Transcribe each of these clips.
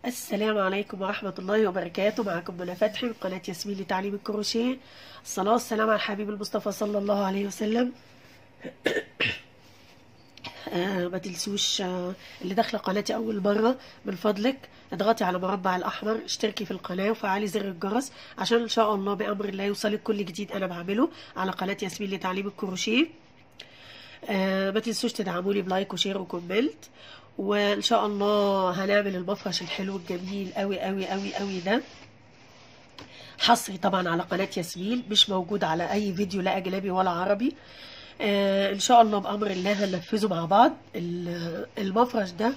السلام عليكم ورحمة الله وبركاته معكم منى فتحي من قناة ياسمين لتعليم الكروشيه الصلاة والسلام على الحبيب المصطفى صلى الله عليه وسلم آه ما تنسوش آه اللي داخله قناتي اول مره من فضلك اضغطي على مربع الاحمر اشتركي في القناه وفعلي زر الجرس عشان ان شاء الله بامر الله يوصلك كل جديد انا بعمله على قناه ياسمين لتعليم الكروشيه آه ما تنسوش تدعموني بلايك وشير وكومنت وان شاء الله هنعمل المفرش الحلو الجميل قوي قوي قوي قوي ده حصري طبعا على قناه ياسمين مش موجود على اي فيديو لا اجنبي ولا عربي آه ان شاء الله بامر الله هننفذه مع بعض المفرش ده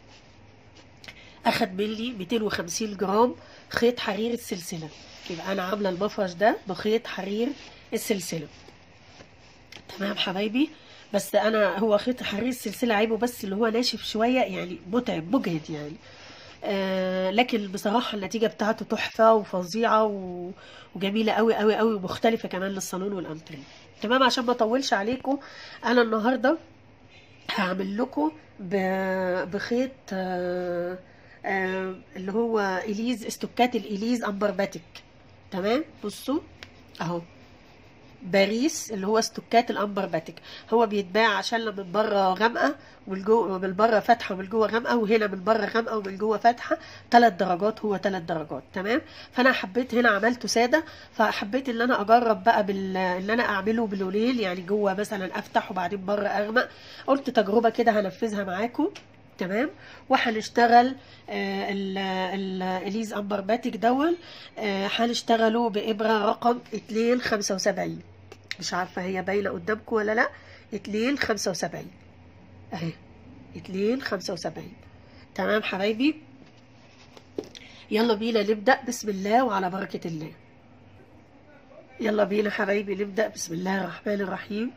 اخد مني 250 جرام خيط حرير السلسله يبقى انا عامله المفرش ده بخيط حرير السلسله تمام حبايبي بس انا هو خيط حرير السلسله عيبه بس اللي هو ناشف شويه يعني متعب مجهد يعني آه لكن بصراحه النتيجه بتاعته تحفه وفظيعه و... وجميله قوي قوي قوي ومختلفه كمان للصالون والانتريه تمام عشان ما اطولش عليكم انا النهارده هعمل لكم ب... بخيط آه آه اللي هو اليز استوكات الاليز امبرباتيك تمام بصوا اهو باريس اللي هو استوكات الامبرباتيك هو بيتباع عشان من بره غامقه ومن جوه من بره فاتحه ومن جوه غامقه وهنا من بره غامقه ومن جوه فاتحه ثلاث درجات هو ثلاث درجات تمام فانا حبيت هنا عملته ساده فحبيت ان انا اجرب بقى بال ان انا اعمله بلونين يعني جوه مثلا افتح وبعدين بره اغمق قلت تجربه كده هنفذها معاكم تمام وهنشتغل آه الاليز امبرباتيك دون آه هنشتغله بابره رقم 275 مش عارفه هي باينه قدامكم ولا لا 275 اهي 275 تمام حبايبي يلا بينا نبدا بسم الله وعلى بركه الله يلا بينا حبايبي نبدا بسم الله الرحمن الرحيم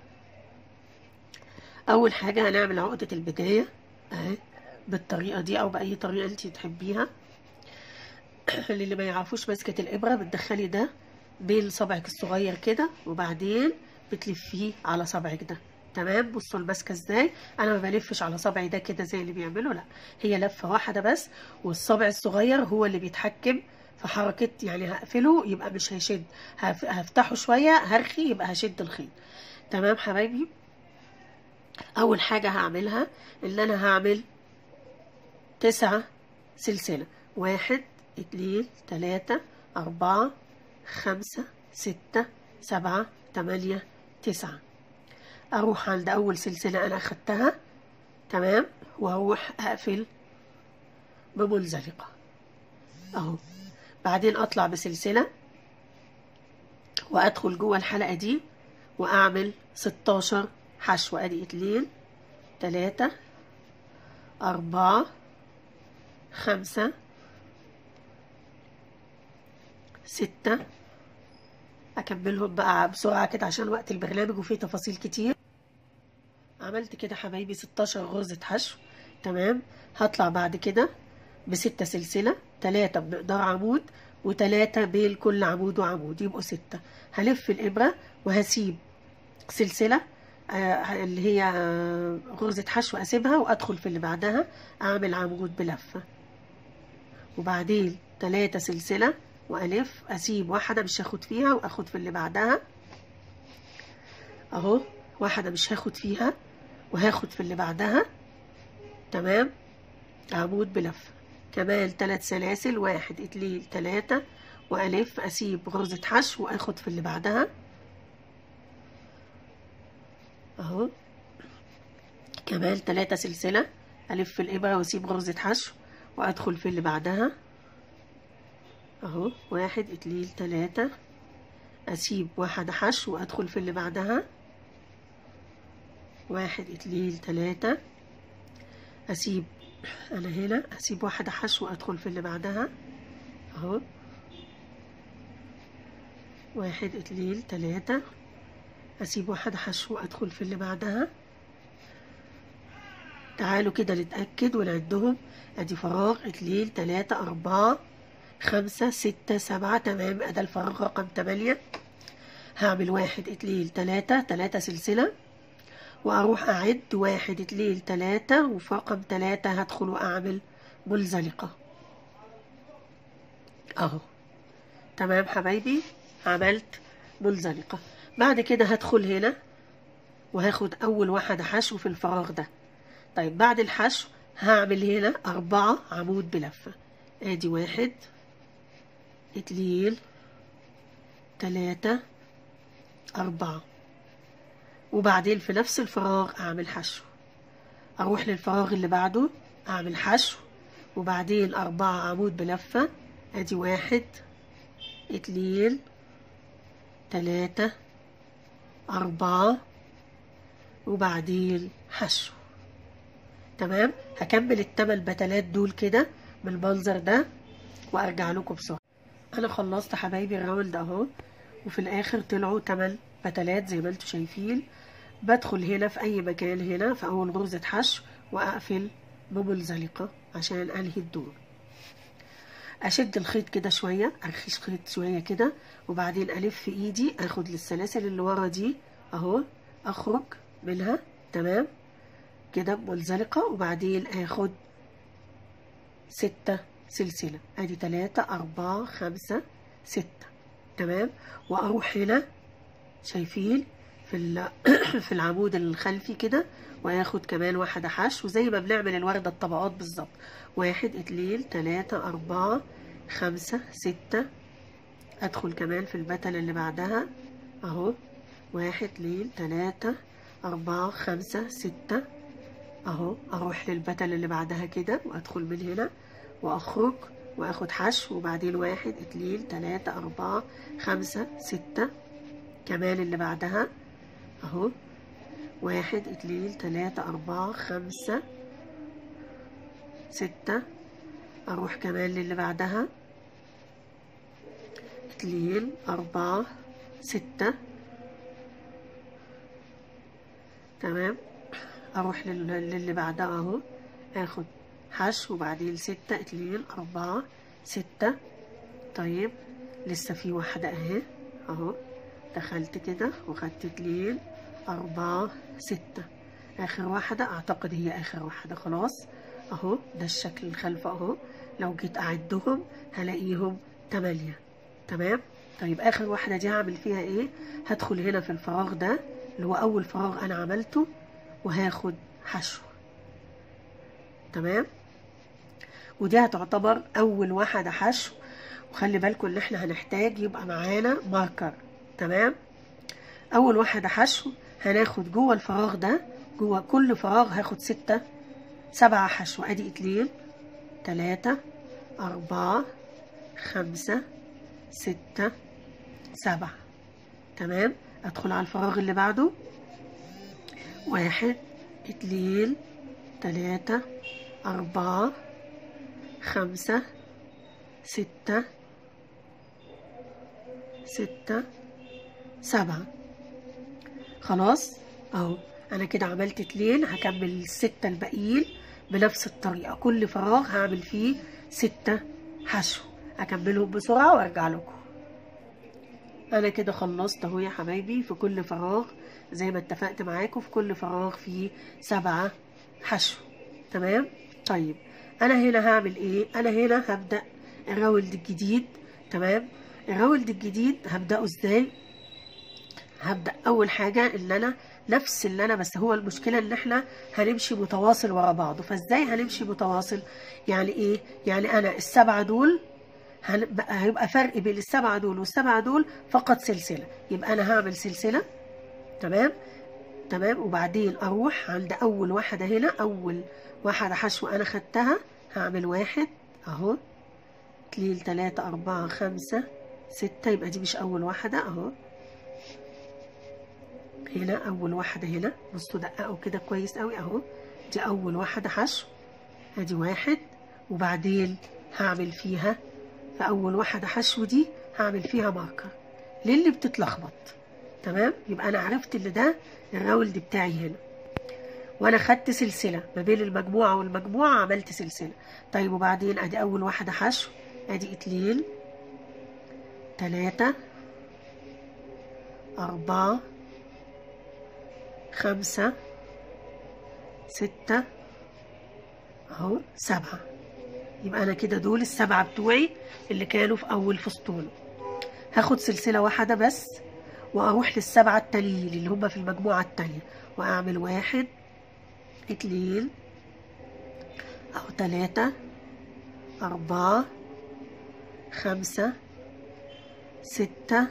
اول حاجه هنعمل عقده البدايه اهي بالطريقه دي او باي طريقه انت تحبيها اللي ما يعرفوش مسكه الابره بتدخلي ده بين صبعك الصغير كده وبعدين بتلفيه على صبعك ده تمام بصوا الماسكه ازاي انا ما بلفش على صبعي ده كده زي اللي بيعملوا لا هي لفه واحده بس والصبع الصغير هو اللي بيتحكم في حركه يعني هقفله يبقى مش هيشد هفتحه شويه هرخي يبقى هشد الخيط تمام حبايبي اول حاجه هعملها ان انا هعمل تسعة سلسلة واحد اتنين تلاتة أربعة خمسة ستة سبعة تمانية تسعة أروح عند أول سلسلة أنا أخدتها تمام وأروح أقفل بمنزلقة أهو بعدين أطلع بسلسلة وأدخل جوه الحلقة دي وأعمل ستاشر حشو أدي اتنين تلاتة أربعة خمسة ستة أكملهم بقى بسرعة كده عشان وقت البرنامج وفيه تفاصيل كتير عملت كده حبايبي ستاشر غرزة حشو تمام هطلع بعد كده بستة سلسلة تلاتة بمقدار عمود وتلاتة بين كل عمود وعمود يبقوا ستة هلف الإبرة وهسيب سلسلة آه اللي هي آه غرزة حشو أسيبها وأدخل في اللي بعدها أعمل عمود بلفة وبعدين تلاتة سلسلة وألف أسيب واحدة مش هاخد فيها وأخد في اللي بعدها أهو واحدة مش هاخد فيها وهاخد في اللي بعدها تمام عمود بلفة كمان تلات سلاسل واحد اتنين تلاتة وألف أسيب غرزة حشو وأخد في اللي بعدها اهو كمان تلاتة سلسلة ألف الإبرة وأسيب غرزة حشو وأدخل في اللي بعدها اهو واحد اتنين تلاتة أسيب واحدة حشو وأدخل في اللي بعدها واحد اتنين تلاتة أسيب أنا هنا أسيب واحدة حشو وأدخل في اللي بعدها اهو واحد اتنين تلاتة اسيب واحدة حشو ادخل في اللي بعدها تعالوا كده نتأكد ونعدهم ادي فراغ اتنين تلاتة اربعة خمسة ستة سبعة تمام ادي الفراغ رقم تمانية هعمل واحد اتنين تلاتة تلاتة سلسلة واروح اعد واحد اتنين تلاتة وفي رقم تلاتة هدخل واعمل منزلقة اهو تمام حبايبي عملت ملزلقة بعد كده هدخل هنا وهاخد اول واحدة حشو في الفراغ ده طيب بعد الحشو هعمل هنا اربعة عمود بلفة ادي واحد اتنين تلاتة اربعة وبعدين في نفس الفراغ اعمل حشو اروح للفراغ اللي بعده اعمل حشو وبعدين اربعة عمود بلفة ادي واحد اتنين تلاتة أربعة وبعدين حشو تمام هكمل التمن بتلات دول كده بالمنظر ده وارجع لكم بسرعة انا خلصت حبايبي الراوند اهو وفي الاخر طلعوا تمن بتلات زي ما انتم شايفين بدخل هنا في اي مكان هنا في اول غرزة حشو واقفل بملزلقة عشان انهي الدور اشد الخيط كده شويه ارخيش خيط شويه كده وبعدين الف ايدي اخد للسلاسل اللي ورا دي اهو اخرج منها تمام كده ملزلقه وبعدين اخد ستة سلسلة ادي تلاتة اربعة خمسة ستة تمام واروح هنا شايفين في في العمود الخلفي كده واخد كمان واحدة حشو زي ما بنعمل الوردة الطبقات بالظبط واحد اتنين تلاتة اربعة خمسة ستة ادخل كمان في البتلة اللي بعدها اهو واحد اتنين تلاتة اربعة خمسة ستة اهو اروح للبتلة اللي بعدها كده وادخل من هنا واخرج واخد حشو وبعدين واحد اتنين تلاتة اربعة خمسة ستة كمان اللي بعدها اهو واحد اتنين تلاتة اربعة خمسة ستة اروح كمان للي بعدها اتنين اربعة ستة تمام اروح للي بعدها اهو اخد حشو وبعدين ستة اتنين اربعة ستة طيب لسه في واحدة اهي اهو دخلت كده وخدت اتنين أربعة ستة آخر واحدة أعتقد هي آخر واحدة خلاص أهو ده الشكل الخلف أهو لو جيت أعدهم هلاقيهم تمانية تمام طيب آخر واحدة دي هعمل فيها إيه هدخل هنا في الفراغ ده اللي هو أول فراغ أنا عملته وهاخد حشو تمام ودي هتعتبر أول واحدة حشو وخلي بالكم إن إحنا هنحتاج يبقى معانا ماركر تمام أول واحدة حشو هناخد جوه الفراغ ده جوه كل فراغ هاخد ستة سبعة حشو ادي اتنين تلاتة اربعة خمسة ستة سبعة تمام ادخل على الفراغ اللي بعده واحد اتنين تلاتة اربعة خمسة ستة ستة سبعة خلاص اهو انا كده عملت اتنين هكمل الستة الباقيين بنفس الطريقة كل فراغ هعمل فيه ستة حشو اكملهم بسرعة وارجع لكم انا كده خلصت اهو يا حبايبي في كل فراغ زي ما اتفقت معاكم في كل فراغ فيه سبعة حشو تمام طيب انا هنا هعمل ايه انا هنا هبدأ الراولد الجديد تمام الراولد الجديد هبدأه ازاي هبدأ أول حاجة إن أنا نفس اللي أنا بس هو المشكلة إن إحنا هنمشي متواصل ورا بعض فإزاي هنمشي متواصل يعني إيه يعني أنا السبعة دول هيبقى فرق بين السبعة دول والسبعة دول فقط سلسلة يبقى أنا هعمل سلسلة تمام تمام وبعدين أروح عند أول واحدة هنا أول واحدة حشو أنا خدتها هعمل واحد أهو اتنين تلاتة أربعة خمسة ستة يبقى دي مش أول واحدة أهو هنا اول واحده هنا بصوا دققوا كده كويس قوي اهو دي اول واحده حشو ادي واحد وبعدين هعمل فيها في اول واحده حشو دي هعمل فيها ماركر للي بتتلخبط تمام يبقى انا عرفت اللي ده الراولد بتاعي هنا وانا خدت سلسله ما بين المجموعه والمجموعه عملت سلسله طيب وبعدين ادي اول واحده حشو ادي اتنين تلاته اربعه خمسة ستة أهو سبعة يبقى انا كده دول السبعة بتوعي اللي كانوا في اول فسطول هاخد سلسلة واحدة بس واروح للسبعة التانيين اللي هم في المجموعة التانية واعمل واحد اتنين او تلاتة اربعة خمسة ستة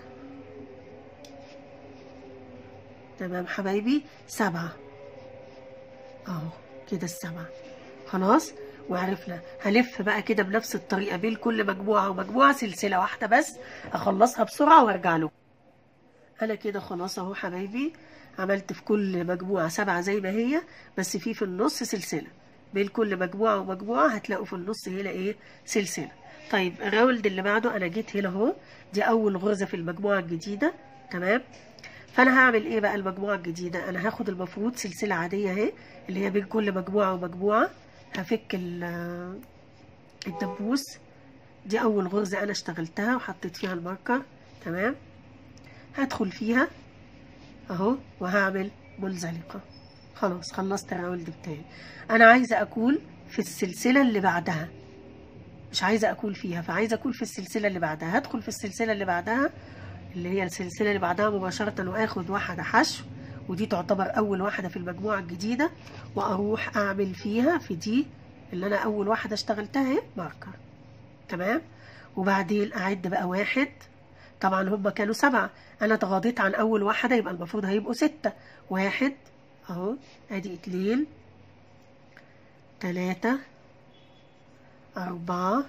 تمام حبايبي سبعة اهو كده السبعة خلاص وعرفنا هلف بقى كده بنفس الطريقة بين كل مجموعة ومجموعة سلسلة واحدة بس اخلصها بسرعة وارجع له انا كده خلاص اهو حبايبي عملت في كل مجموعة سبعة زي ما هي بس في في النص سلسلة بين كل مجموعة ومجموعة هتلاقوا في النص هنا ايه سلسلة طيب الراوند اللي بعده انا جيت هنا اهو دي اول غرزة في المجموعة الجديدة تمام فانا هعمل ايه بقى المجموعة الجديدة انا هاخد المفروض سلسلة عادية اهي اللي هي بين كل مجموعة ومجموعة هفك ال- الدبوس دي اول غرزة انا اشتغلتها وحطيت فيها الماركر تمام هدخل فيها اهو وهعمل منزلقة خلاص خلصت الراوند بتاعي انا عايزة اكون في السلسلة اللي بعدها مش عايزة اكون فيها فعايزة اكون في السلسلة اللي بعدها هدخل في السلسلة اللي بعدها اللي هي السلسلة اللي بعدها مباشرة واخد واحدة حشو ودي تعتبر اول واحدة في المجموعة الجديدة واروح اعمل فيها في دي اللي انا اول واحدة اشتغلتها اهي ماركر تمام وبعدين اعد بقى واحد طبعا هم كانوا سبعة انا تغاضيت عن اول واحدة يبقى المفروض هيبقوا ستة واحد اهو ادي اتنين تلاتة اربعة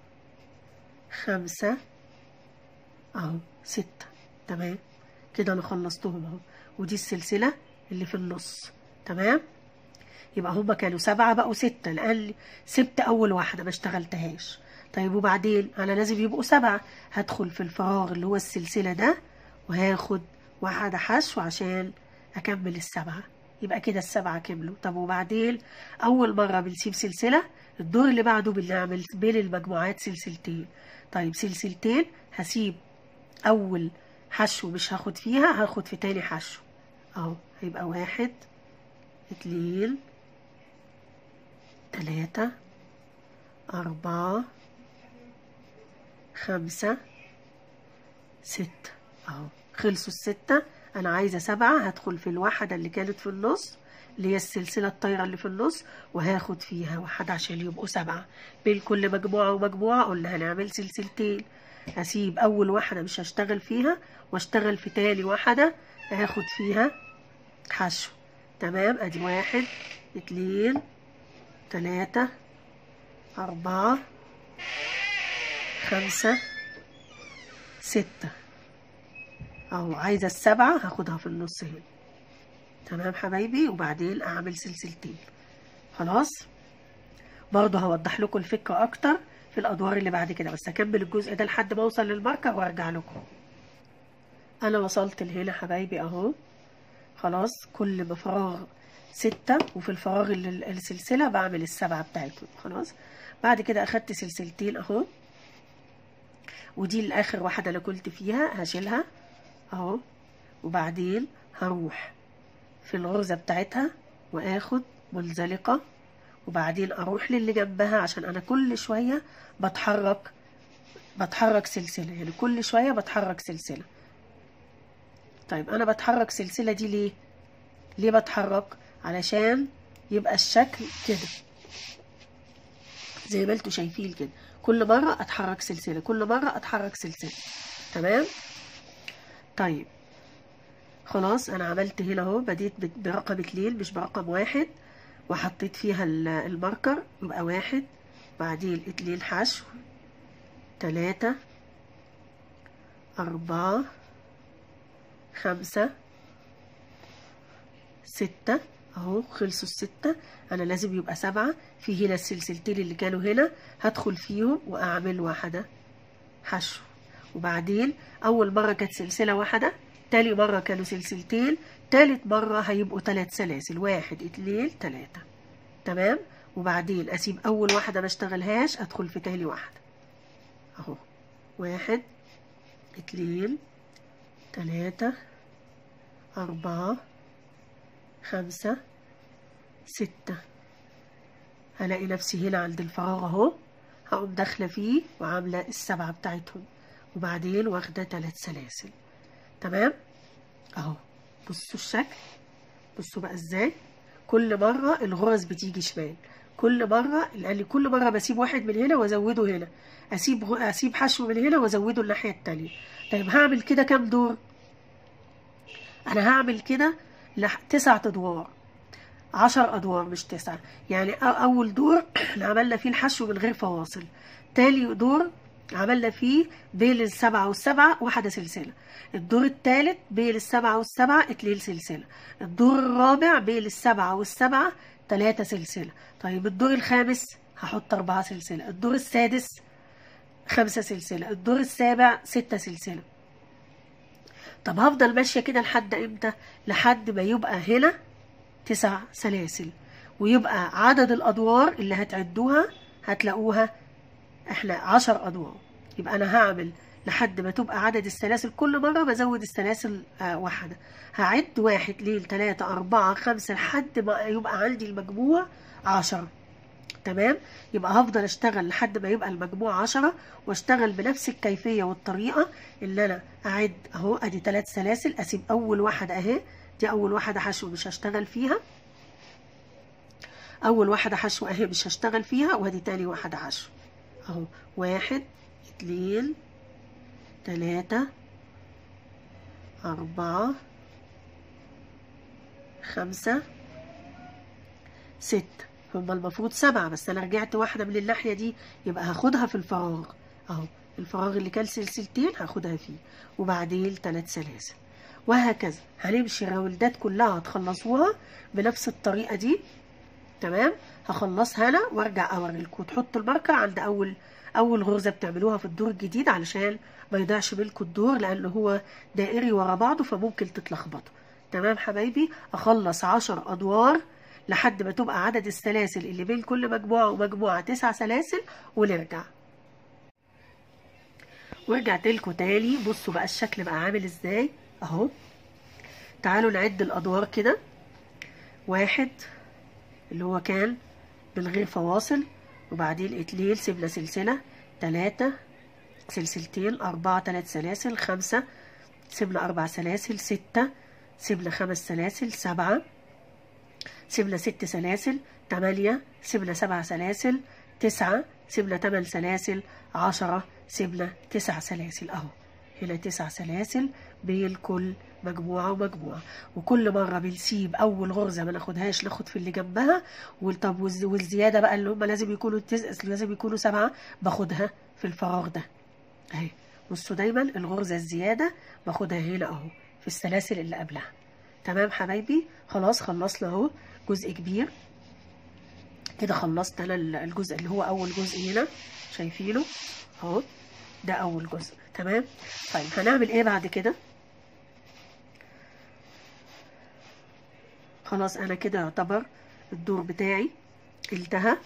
خمسة اهو ستة تمام كده انا خلصتهم اهو ودي السلسلة اللي في النص تمام يبقى هما كانوا سبعة بقوا ستة لأن سبت أول واحدة ما اشتغلتهاش طيب وبعدين أنا لازم يبقوا سبعة هدخل في الفراغ اللي هو السلسلة ده وهاخد واحدة حشو عشان أكمل السبعة يبقى كده السبعة كملوا طب وبعدين أول مرة بنسيب سلسلة الدور اللي بعده بنعمل بين المجموعات سلسلتين طيب سلسلتين هسيب أول حشو مش هاخد فيها هاخد في تاني حشو أهو هيبقى واحد اتنين تلاتة أربعة خمسة ستة أهو خلصوا الستة أنا عايزة سبعة هدخل في الواحدة اللي كانت في النص اللي هي السلسلة الطايرة اللي في النص وهاخد فيها واحدة عشان يبقوا سبعة بين كل مجموعة ومجموعة قلنا هنعمل سلسلتين هسيب أول واحدة مش هشتغل فيها واشتغل في تاني واحدة هاخد فيها حشو تمام ادي واحد اتنين تلاتة أربعة خمسة ستة أهو عايزة السبعة هاخدها في النص هنا تمام حبايبي وبعدين أعمل سلسلتين خلاص برضه هوضح لكم الفكرة أكتر في الأدوار اللي بعد كده بس هكمل الجزء ده لحد ما أوصل للماركر وأرجع لكم أنا وصلت لهنا حبايبي أهو خلاص كل بفراغ ستة وفي الفراغ اللي السلسلة بعمل السبعة بتاعتهم خلاص بعد كده أخدت سلسلتين أهو ودي الآخر واحدة اللي كنت فيها هشيلها أهو وبعدين هروح في الغرزة بتاعتها وآخد منزلقة وبعدين أروح للي جنبها عشان أنا كل شوية بتحرك بتحرك سلسلة يعني كل شوية بتحرك سلسلة طيب انا بتحرك سلسلة دي ليه ليه بتحرك علشان يبقى الشكل كده زي ما انتوا شايفين كده كل مرة اتحرك سلسلة كل مرة اتحرك سلسلة تمام طيب خلاص انا عملت هنا اهو بديت برقم اتنين مش برقم واحد وحطيت فيها الماركر يبقى واحد بعدين اتنين حشو تلاتة أربعة خمسة ستة اهو خلصوا الستة انا لازم يبقى سبعة في هنا السلسلتين اللي كانوا هنا هدخل فيهم واعمل واحدة حشو وبعدين اول مرة كانت سلسلة واحدة تاني مرة كانوا سلسلتين تالت مرة هيبقوا تلات سلاسل واحد اتنين تلاتة تمام وبعدين اسيب اول واحدة ما اشتغلهاش ادخل في تاني واحدة اهو واحد اتنين تلاتة أربعة خمسة ستة هلاقي نفسي هنا عند الفراغ اهو هقوم داخلة فيه وعاملة السبعة بتاعتهم وبعدين واخدة تلات سلاسل تمام اهو بصوا الشكل بصوا بقى ازاي كل مرة الغرز بتيجي شمال كل مرة لأن كل مرة بسيب واحد من هنا وازوده هنا اسيب غ- اسيب حشو من هنا وازوده الناحية التانية طيب هعمل كده كام دور انا هعمل كده لح- تسع ادوار عشر ادوار مش تسعة يعني أ- اول دور احنا عملنا فيه الحشو من غير فواصل تاني دور عملنا فيه بين السبعة والسبعة واحدة سلسلة الدور الثالث بين السبعة والسبعة اتنين سلسلة الدور الرابع بين السبعة والسبعة تلاتة سلسلة طيب الدور الخامس هحط أربعة سلسلة الدور السادس خمسة سلسلة الدور السابع ستة سلسلة طب هفضل ماشية كده لحد امتى لحد ما يبقى هنا تسع سلاسل ويبقى عدد الأدوار اللي هتعدوها هتلاقوها احنا عشر أدوار يبقى أنا هعمل لحد ما تبقى عدد السلاسل كل مرة بزود السلاسل آه واحدة هعد واحد اتنين تلاتة أربعة خمسة لحد ما يبقى عندي المجموع عشرة تمام يبقى هفضل اشتغل لحد ما يبقى المجموع عشرة واشتغل بنفس الكيفية والطريقة اللي انا اعد اهو ادي ثلاث سلاسل اسيب اول واحدة اهي دي اول واحدة حشو مش هشتغل فيها اول واحدة حشو اهي مش هشتغل فيها وادي تاني واحدة حشو اهو واحد اتنين تلاتة أربعة خمسة ستة هما المفروض سبعة بس أنا رجعت واحدة من الناحية دي يبقى هاخدها في الفراغ أهو الفراغ اللي كان سلسلتين هاخدها فيه وبعدين تلات سلاسل وهكذا هنمشي الراوندات كلها هتخلصوها بنفس الطريقة دي تمام هخلصها أنا وارجع أوريلكوا تحطوا الماركة عند أول أول غرزة بتعملوها في الدور الجديد علشان ما يضيعش منكم الدور لأن هو دائري ورا بعضه فممكن تتلخبطوا تمام حبايبي أخلص عشر أدوار لحد ما تبقى عدد السلاسل اللي بين كل مجموعة ومجموعة تسع سلاسل ونرجع ورجعت لكم تاني بصوا بقى الشكل بقى عامل ازاي اهو تعالوا نعد الادوار كده واحد اللي هو كان من غير فواصل وبعدين اتنين سيبنا سلسلة تلاتة سلسلتين أربعة تلات سلاسل خمسة سيبنا أربع سلاسل ستة سيبنا خمس سلاسل سبعة سيبنا ست سلاسل تمانية سيبنا سبع سلاسل تسعة سيبنا تمن سلاسل عشرة سيبنا تسع سلاسل اهو هنا تسع سلاسل بين كل مجموعة ومجموعة وكل مرة بنسيب أول غرزة ما ناخدهاش ناخد في اللي جنبها وطب والزيادة بقى اللي هم لازم يكونوا تس... لازم يكونوا سبعة باخدها في الفراغ ده اهي بصوا دايما الغرزة الزيادة باخدها هنا اهو في السلاسل اللي قبلها تمام حبايبي خلاص خلصنا اهو جزء كبير كده خلصت انا الجزء اللي هو اول جزء هنا شايفينه اهو ده اول جزء تمام طيب هنعمل ايه بعد كده خلاص انا كده يعتبر الدور بتاعي انتهى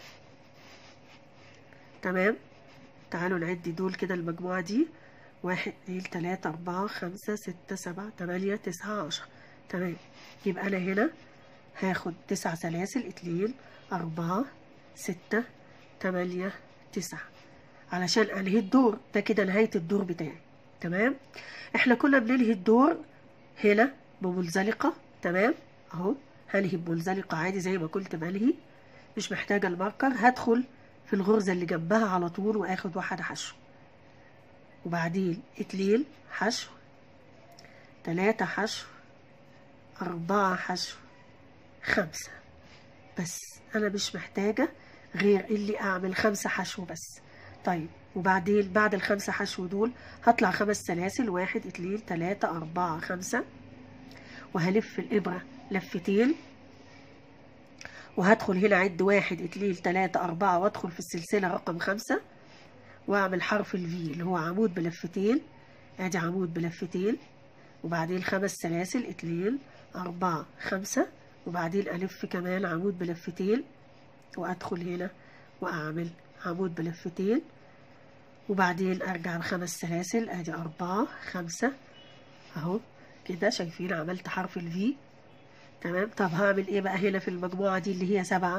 تمام تعالوا نعد دول كده المجموعة دي واحد اتنين تلاتة أربعة خمسة ستة سبعة تمانية تسعة عشرة تمام يبقى أنا هنا هاخد تسع سلاسل اتنين أربعة ستة تمانية تسعة علشان أنهي الدور ده كده نهاية الدور بتاعي تمام احنا كنا بننهي الدور هنا بمنزلقة تمام اهو هنهي بمنزلقة عادي زي ما كنت بنهي مش محتاجة الماركر هدخل في الغرزة اللي جنبها على طول واخد واحدة حشو وبعدين اتنين حشو تلاتة حشو أربعة حشو خمسة بس أنا مش محتاجة غير اللي أعمل خمسة حشو بس طيب وبعدين بعد الخمسة حشو دول هطلع خمس سلاسل واحد اتنين تلاتة أربعة خمسة وهلف الإبرة لفتين وهدخل هنا عد واحد اتنين تلاتة أربعة وادخل في السلسلة رقم خمسة واعمل حرف الفي اللي هو عمود بلفتين ادي عمود بلفتين وبعدين خمس سلاسل اتنين أربعة خمسة وبعدين ألف كمان عمود بلفتين وأدخل هنا وأعمل عمود بلفتين وبعدين أرجع بخمس سلاسل أدي أربعة خمسة أهو كده شايفين عملت حرف الفي تمام طب هعمل إيه بقى هنا في المجموعة دي اللي هي سبعة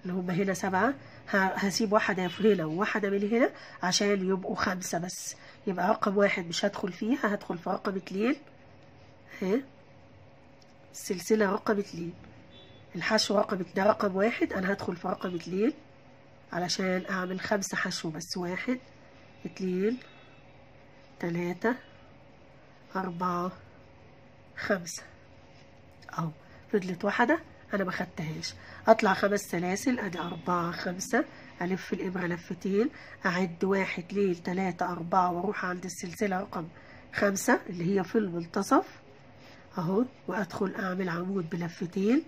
اللي هم هنا سبعة ه- هسيب واحدة في هنا وواحدة من هنا عشان يبقوا خمسة بس يبقى رقم واحد مش هدخل فيها هدخل في رقم اتنين ها السلسلة رقم اتنين الحشو رقم ده رقم واحد أنا هدخل في رقم اتنين علشان أعمل خمسة حشو بس واحد اتنين تلاتة أربعة خمسة أهو فضلت واحدة أنا ما خدتهاش أطلع خمس سلاسل أدي أربعة خمسة ألف الإبرة لفتين أعد واحد اتنين تلاتة أربعة وأروح عند السلسلة رقم خمسة اللي هي في المنتصف أهو وأدخل أعمل عمود بلفتين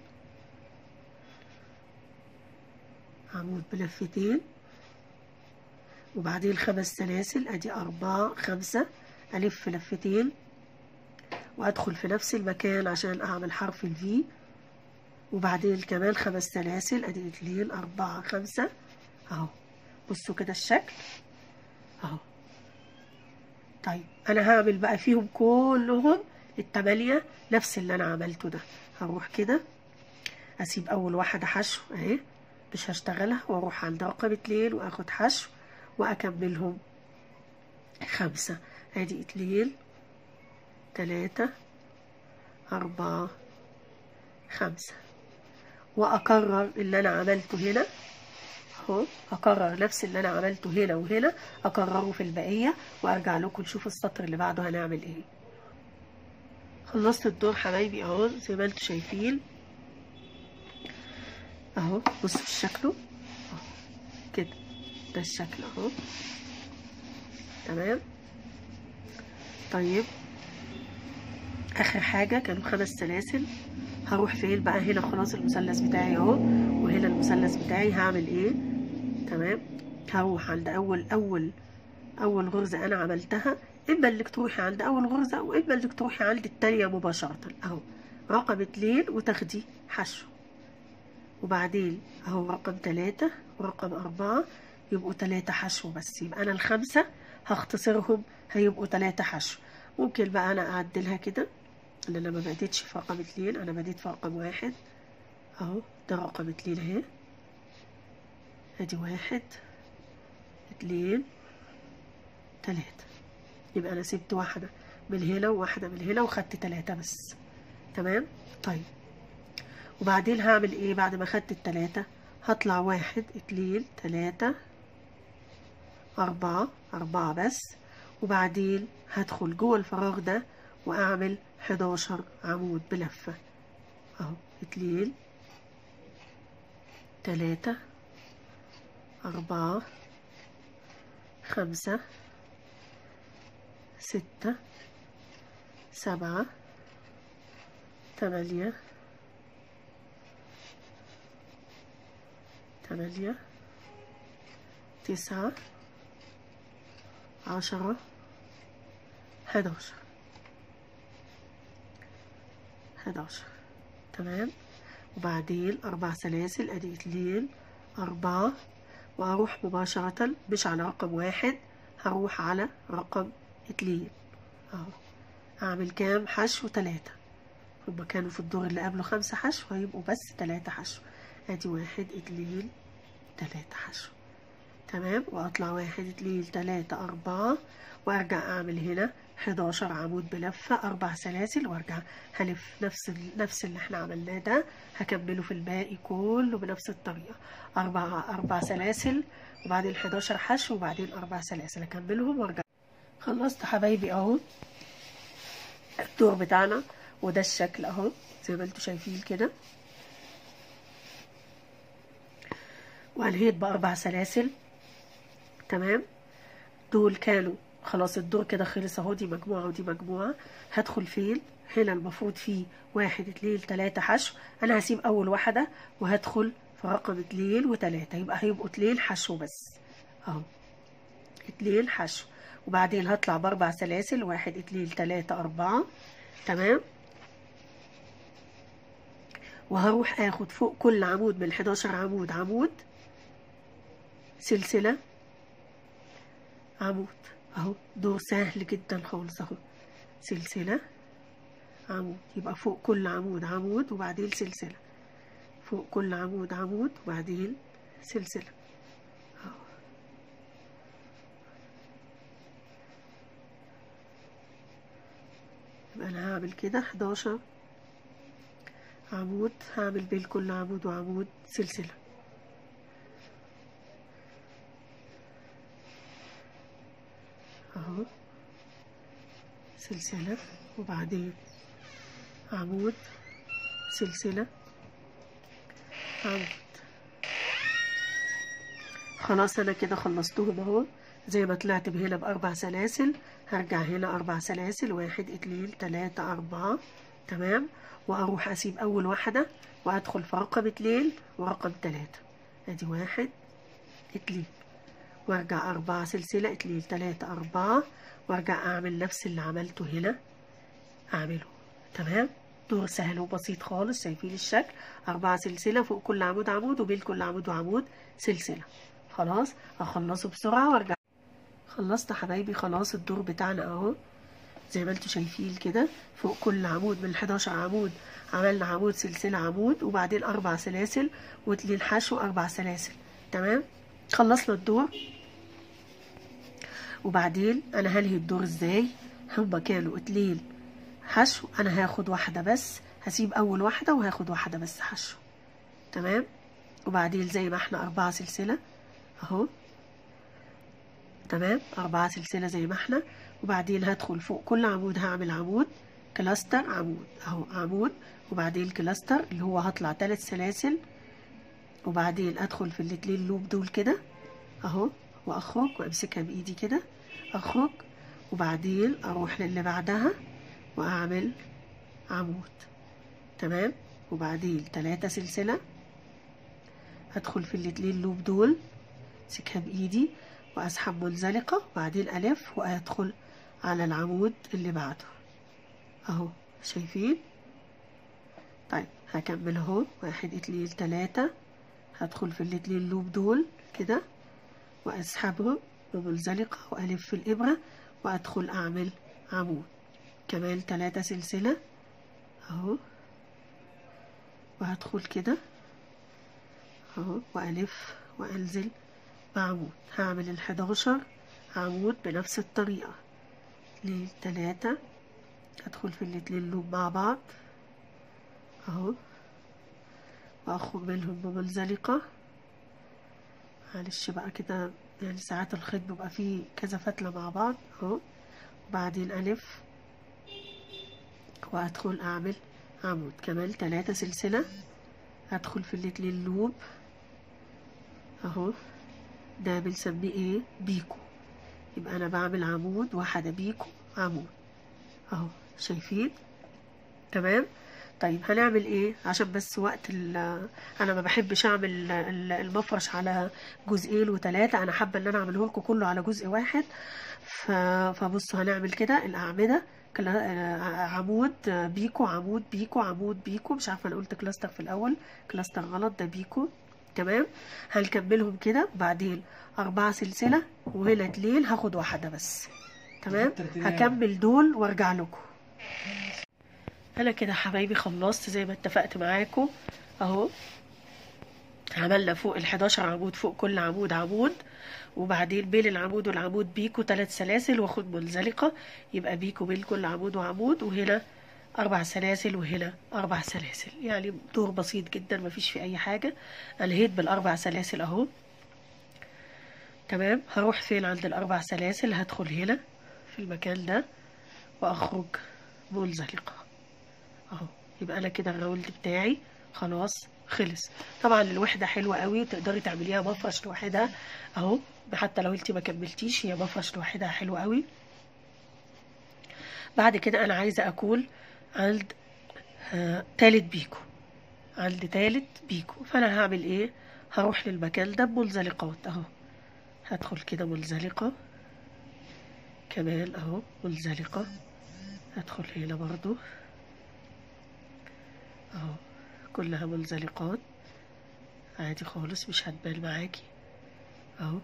عمود بلفتين وبعدين خمس سلاسل ادي اربعة خمسة الف لفتين وادخل في نفس المكان عشان اعمل حرف الفي وبعدين كمان خمس سلاسل ادي اتنين اربعة خمسة اهو بصوا كده الشكل اهو طيب انا هعمل بقى فيهم كلهم التمانية نفس اللي انا عملته ده هروح كده اسيب اول واحدة حشو اهي مش هشتغلها واروح عند رقم اتنين واخد حشو واكملهم خمسة ادي اتنين تلاتة اربعة خمسة واكرر اللي انا عملته هنا اهو اكرر نفس اللي انا عملته هنا وهنا اكرره في البقية وارجع لكم نشوف السطر اللي بعده هنعمل ايه خلصت الدور حبايبي اهو زي ما انتم شايفين اهو بصوا شكله اهو كده ده الشكل اهو تمام طيب اخر حاجة كانوا خمس سلاسل هروح فين بقى هنا خلاص المثلث بتاعي اهو وهنا المثلث بتاعي هعمل ايه تمام هروح عند اول اول اول غرزة انا عملتها اما انك تروحي عند اول غرزة واما انك تروحي عند التانية مباشرة اهو رقم اتنين وتاخدي حشو وبعدين اهو رقم تلاتة ورقم أربعة يبقوا تلاتة حشو بس يبقى أنا الخمسة هختصرهم هيبقوا تلاتة حشو ممكن بقى أنا أعدلها كده إن أنا ما بديتش في رقم اتنين أنا بديت في رقم واحد أهو ده رقم اتنين أهي أدي واحد اتنين تلاتة يبقى أنا سبت واحدة من هنا وواحدة من هنا وخدت تلاتة بس تمام طيب وبعدين هعمل ايه بعد ما خدت التلاتة هطلع واحد اتنين تلاتة أربعة أربعة بس وبعدين هدخل جوه الفراغ ده وأعمل حداشر عمود بلفة أهو اتنين تلاتة أربعة خمسة ستة سبعة تمانية تمانية تسعة عشرة حداشر حداشر تمام وبعدين أربع سلاسل أدي اتنين أربعة وأروح مباشرة مش على رقم واحد هروح على رقم اتنين أهو أعمل كام حشو تلاتة هما كانوا في الدور اللي قبله خمسة حشو هيبقوا بس تلاتة حشو ادي واحد اتنين تلاتة حشو تمام واطلع واحد اتنين تلاتة اربعة وارجع اعمل هنا حداشر عمود بلفة اربع سلاسل وارجع هلف نفس ال- نفس اللي احنا عملناه ده هكمله في الباقي كله بنفس الطريقة اربع اربع سلاسل وبعدين حداشر حشو وبعدين اربع سلاسل اكملهم وارجع خلصت حبايبي اهو الدور بتاعنا وده الشكل اهو زي ما انتوا شايفين كده وانهيت باربع سلاسل تمام دول كانوا خلاص الدور كده خلص اهو دي مجموعة ودي مجموعة هدخل فين هنا المفروض فيه واحد اتنين تلاتة حشو انا هسيب اول واحدة وهدخل في رقم اتنين وتلاتة يبقى هيبقوا اتنين حشو بس اهو اتنين حشو وبعدين هطلع باربع سلاسل واحد اتنين تلاتة اربعة تمام وهروح اخد فوق كل عمود من 11 عمود عمود سلسلة عمود اهو دور سهل جدا خالص اهو سلسلة عمود يبقى فوق كل عمود عمود وبعدين سلسلة فوق كل عمود عمود وبعدين سلسلة أهو. يبقى أنا هعمل كده 11 عمود هعمل بين كل عمود وعمود سلسلة اهو سلسلة وبعدين عمود سلسلة عمود خلاص انا كده خلصتهم اهو زي ما طلعت هنا باربع سلاسل هرجع هنا اربع سلاسل واحد اتنين تلاتة اربعة تمام واروح اسيب اول واحدة وادخل في رقم اتنين ورقم تلاتة ادي واحد اتنين وارجع اربعة سلسلة اتنين تلاتة اربعة وارجع اعمل نفس اللي عملته هنا اعمله تمام دور سهل وبسيط خالص شايفين الشكل أربعة سلسلة فوق كل عمود عمود وبين كل عمود وعمود سلسلة خلاص هخلصه بسرعة وارجع خلصت حبايبي خلاص الدور بتاعنا اهو زي ما انتوا شايفين كده فوق كل عمود من 11 عمود عملنا عمود سلسلة عمود وبعدين أربع سلاسل واتنين حشو أربع سلاسل تمام خلصنا الدور وبعدين أنا هنهي الدور ازاي هما كانوا اتنين حشو أنا هاخد واحدة بس هسيب أول واحدة وهاخد واحدة بس حشو تمام وبعدين زي ما احنا أربعة سلسلة أهو تمام أربعة سلسلة زي ما احنا وبعدين هدخل فوق كل عمود هعمل عمود كلاستر عمود اهو عمود وبعدين كلاستر اللي هو هطلع ثلاث سلاسل وبعدين ادخل في الاتنين لوب دول كده اهو واخرج وامسكها بايدي كده اخرج وبعدين اروح للي بعدها واعمل عمود تمام وبعدين ثلاثة سلسلة ادخل في الاتنين لوب دول امسكها بايدي واسحب منزلقة وبعدين الف وادخل على العمود اللي بعده اهو شايفين طيب هكمل اهو واحد اتنين تلاتة هدخل في الاتنين لوب دول كده واسحبهم بمنزلقة والف في الابرة وادخل اعمل عمود كمان تلاتة سلسلة اهو وهدخل كده اهو والف وانزل بعمود هعمل الحداشر عمود بنفس الطريقة اتنين تلاتة هدخل في الاتنين لوب مع بعض اهو واخرج منهم بمنزلقة معلش بقى كده يعني ساعات الخيط بيبقى فيه كذا فتلة مع بعض اهو وبعدين الف وادخل اعمل عمود كمان تلاتة سلسلة هدخل في الاتنين لوب اهو ده بنسميه ايه بيكو يبقى انا بعمل عمود واحدة بيكو عمود اهو شايفين تمام طيب هنعمل ايه عشان بس وقت ال انا ما بحبش اعمل ال- المفرش على جزئين وثلاثة انا حابة ان انا اعمله لكم كله على جزء واحد ف... فبصوا هنعمل كده الاعمدة كلا- آه، عمود آه، بيكو عمود بيكو عمود بيكو مش عارفة انا قلت كلاستر في الاول كلاستر غلط ده بيكو تمام هنكملهم كده وبعدين أربعة سلسلة وهنا اتنين هاخد واحدة بس تمام هكمل دول وارجع لكم انا كده حبايبي خلصت زي ما اتفقت معاكم اهو عملنا فوق ال 11 عمود فوق كل عمود عمود وبعدين بين العمود والعمود بيكو ثلاث سلاسل واخد منزلقة يبقى بيكو بين كل عمود وعمود وهنا أربع سلاسل وهنا أربع سلاسل يعني دور بسيط جدا مفيش فيه أي حاجة أنهيت بالأربع سلاسل أهو تمام هروح فين عند الأربع سلاسل هدخل هنا في المكان ده وأخرج منزلقة اهو يبقى انا كده الراوند بتاعي خلاص خلص طبعا الوحده حلوه قوي تقدري تعمليها مفرش لوحدها اهو حتى لو انت ما كملتيش هي مفرش لوحدها حلوه قوي بعد كده انا عايزه اكون عند آه تالت بيكو عند تالت بيكو فانا هعمل ايه هروح للمكان ده بمنزلقات اهو هدخل كده منزلقه كمان اهو منزلقه هدخل هنا برضو اهو كلها منزلقات عادي خالص مش هتبان معاكي اهو